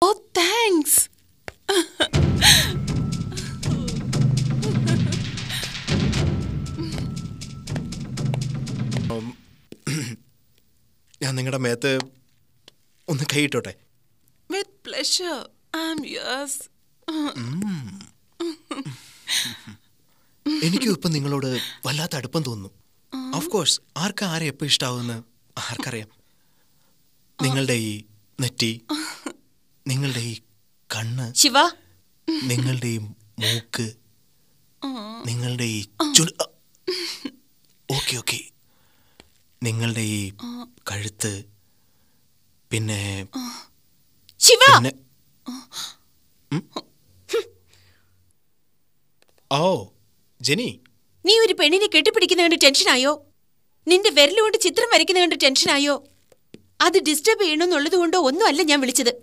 ഓ thanks ഞാൻ നിങ്ങളുടെ മേത്ത് ഒന്ന് കൈയിട്ടോട്ടെ with pleasure I am yours എനിക്കും ഇപ്പം നിങ്ങളോട് വല്ലാത്ത അടുപ്പം തോന്നുന്നു ഓഫ് കോഴ്സ് ആർക്കാ ആരെ എപ്പോൾ ഇഷ്ടാവുമെന്ന് ആർക്കറിയാം നിങ്ങളുടെ ഈ നെറ്റി നിങ്ങളുടെ ഈ കണ്ണ് ശിവ നിങ്ങളുടെ ഈ മൂക്ക് നിങ്ങളുടെ ഈ ചുരു ഓക്കെ ഓക്കെ നിങ്ങളുടെ ഈ കഴുത്ത് പിന്നെ ശിവ പിന്നെ ഉം? ഓ ജെനി നീ ഒരു പെണ്ണിനെ കെട്ടിപ്പിടിക്കുന്ന കണ്ട് ടെൻഷനായോ നിന്റെ വിരലുകൊണ്ട് ചിത്രം വരയ്ക്കുന്ന കണ്ട് ടെൻഷനായോ അത് ഡിസ്റ്റർബ് ചെയ്യണമെന്നുള്ളത് കൊണ്ടോ ഒന്നും അല്ല ഞാൻ വിളിച്ചത്